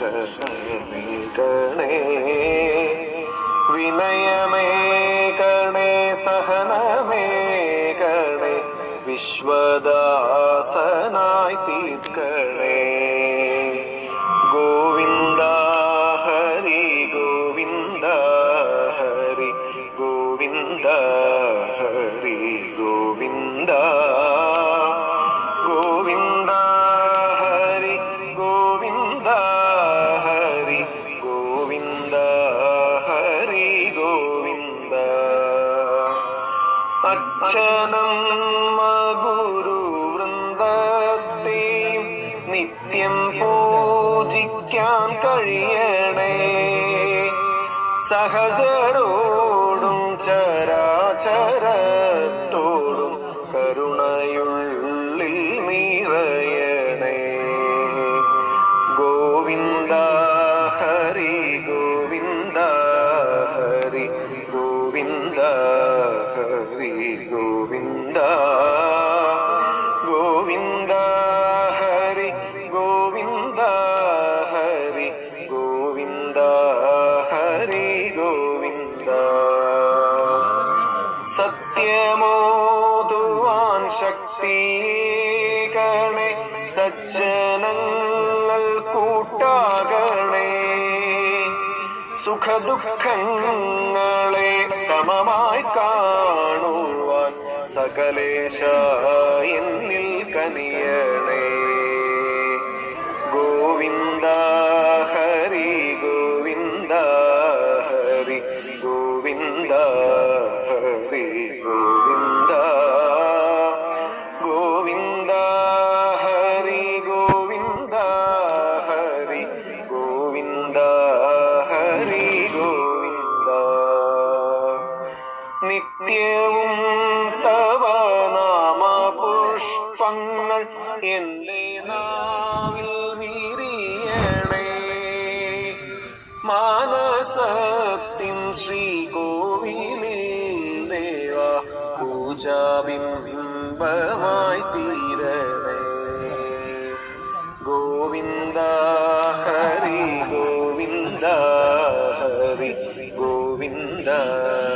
ദർശനമേകണേ വിനയമേകണേ സഹനമേകണേ വിശ്വദാസനായി തീർക്കണേ ഗോവിന്ദ ഹരി ഗോവിന്ദ ഹരി ഗോവിന്ദ ഹരി ഗോവിന്ദ ഗോവിന്ദ ഹരി ഗോവിന്ദ ഹരി ഗോവിന്ദ ഹരി ഗോവിന്ദ അച്ഛനമ്മ ഗുരുവൃന്ദത്തെയും നിത്യം പൂജിക്കാൻ കഴിയണേ സഹജരോടും ചരാചരത്തോടും കരുണയുള്ളിൽ നിറയണേ ഗോവിന്ദ ഹരി ഗോവിന്ദ ഹരി ഗോവിന്ദ ഹരി ഗോവിന്ദ ഗോവിന്ദ ഹരി ഗോവിന്ദ ഹരി ഗോവിന്ദ ഹരി ഗോവിന്ദ സത്യമോതുവാൻ ശക്തിയേകണേ സജ്ജനങ്ങൾ കൂട്ടാകണേ സുഖദുഃഖങ്ങളെ സമമായി കാണുവാൻ സകലേശ എന്നിൽ കനിയണേ ഗോവിന്ദ ഹരി ഗോവിന്ദ ഹരി ഗോവിന്ദ ഹരി ഗോവിന്ദ ഗോവിന്ദ ഹരി ഗോവിന്ദ ഹരി ഗോവിന്ദ ഹരി ഗോവിന്ദ നിത്യവും തവ നാമ പുഷ്പങ്ങൾ എന്റെ നാവിൽ വീരിയണേ മാനസത്തിൻ ശ്രീകോവിലിൽ ദേവ പൂജാബിംബമായി തീരണേ ഗോവിന്ദ ഹരി ഗോവിന്ദ ഹരി ഗോവിന്ദ